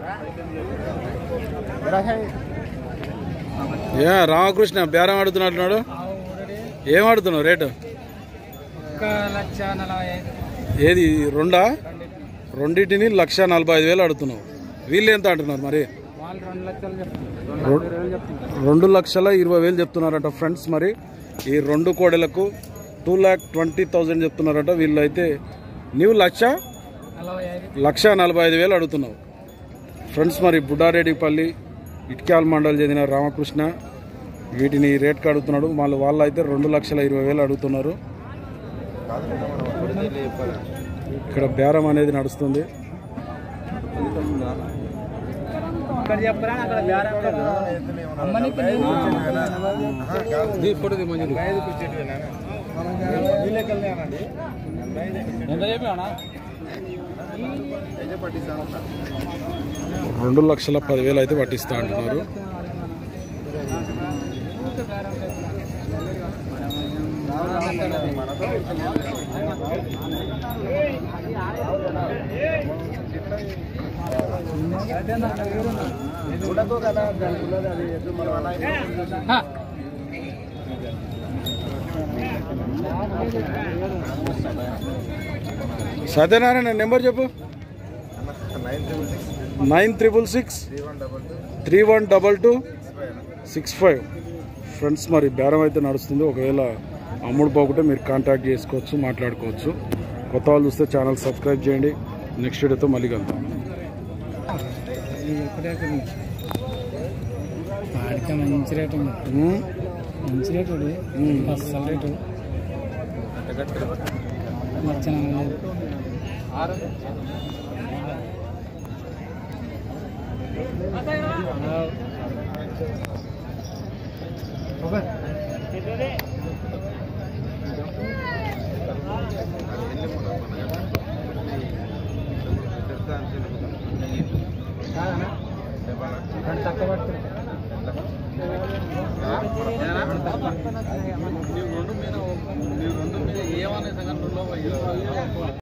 ఏ రామకృష్ణ బేరం ఆడుతున్నట్టున్నాడు ఏం ఆడుతున్నావు రేటు ఒక్క లక్ష నలభై ఐదు ఏది రెండా రెండింటిని లక్ష నలభై ఐదు వేలు ఆడుతున్నావు వీళ్ళు ఎంత అంటున్నారు మరి వాళ్ళు రెండు లక్షలు చెప్తున్నారు రొ- ఇరవై వేలు చెప్తున్నారు రెండు లక్షల ఇరవై వేలు చెప్తున్నారట ఫ్రెండ్స్ మరి ఈ రెండు కోడలకు టూ ల్యాక్ ట్వంటీ థౌజండ్ చెప్తున్నారట వీళ్ళు అయితే నీవు లక్ష నలభై ఐదు లక్ష నలభై ఐదు వేలు అడుగుతున్నావు ఫ్రెండ్స్ మరి బుడ్డారెడ్డిపల్లి ఇటుక్యాల మండలి చెందిన రామకృష్ణ వీటిని రేట్కి అడుగుతున్నాడు వాళ్ళు వాళ్ళు అయితే రెండు లక్షల ఇరవై వేలు అడుగుతున్నారు ఇక్కడ బేరం అనేది నడుస్తుంది ఇక్కడ చెప్పరా అక్కడ బేరం కదా. అమ్మనికి నేను ఎంత చెప్పినా రెండు లక్షల పదివేలు అయితే పట్టిస్తా అంటున్నారు సత్యనారాయణ నెంబర్ చెప్పు nine triple six three one double two six five friends మరి బేరం అయితే నడుస్తుంది ఒకవేళ అమ్ముడు పోకుంటే మీరు కాంటాక్ట్ చేసుకోవచ్చు మాట్లాడుకోవచ్చు కొత్త వాళ్ళు చూస్తే ఛానల్ సబ్స్క్రైబ్ చేయండి నెక్స్ట్ వీడియోతో మళ్ళీ కలుద్దాం వాడికి మంచి రేటు ఉంది ఉమ్, మంచి రేటు ఉంది ఉమ్. అస్సలు రేటు లక్ష నలభై ఐదు. రెండు తక్కువ పట్టుకుంటా